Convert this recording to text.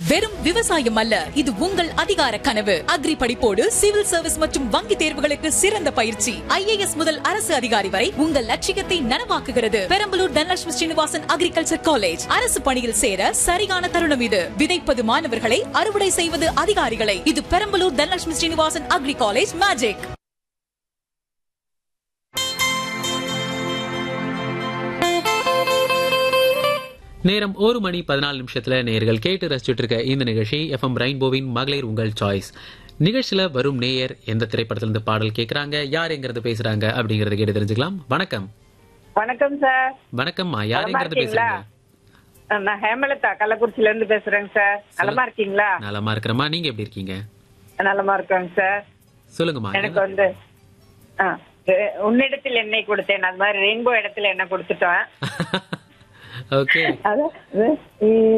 வெறும் விவசாயம் அல்ல இது உங்கள் அதிகார கனவு அக்ரி படிப்போடு சிவில் சர்வீஸ் மற்றும் வங்கி தேர்வுகளுக்கு சிறந்த பயிற்சி ஐஏஎஸ் முதல் அரசு அதிகாரி வரை உங்கள் லட்சியத்தை நனவாக்குகிறது பெரம்பலூர் தனலட்சுமி ஸ்ரீனிவாசன் அக்ரிகல்ச்சர் காலேஜ் அரசு பணியில் சேர சரியான தருணம் இது விதைப்பது மாணவர்களை அறுவடை செய்வது அதிகாரிகளை இது Perambalur Dhanalakshmi Srinivasan agri college magic நேரம் ஒரு மணி பதினாலு நிமிஷத்துல நேயர்கள் கேட்டு ரசிச்சுட்டு இருக்க இந்த நிகழ்ச்சி எஃப்எம் ரெயின்போவின் மகளிர் உங்கள் சாய்ஸ் நிகழ்ச்சியில வரும் நேயர் எந்த திரைப்படத்துல இருந்து பாடல் கேக்குறாங்க யார் எங்கிறது பேசுறாங்க அப்படிங்கறத கேட்டு தெரிஞ்சுக்கலாம் வணக்கம் வணக்கம் சார் வணக்கம்மா யார் நலமா எங்கிறது இருக்கீங்களா பேசுறீங்க நான் ஹேமலதா கள்ளக்குறிச்சில இருந்து பேசுறேங்க சார் நலமா இருக்கீங்களா நலமா இருக்கிறமா நீங்க எப்படி இருக்கீங்க நலமா இருக்கேங்க சார் சொல்லுங்கம்மா எனக்கு வந்து ஆ, எ- உன்னிடத்தில் என்னை கொடுத்தேன் அது மாதிரி ரெயின்போ இடத்துல என்ன கொடுத்துட்டேன் ஓகே அதான்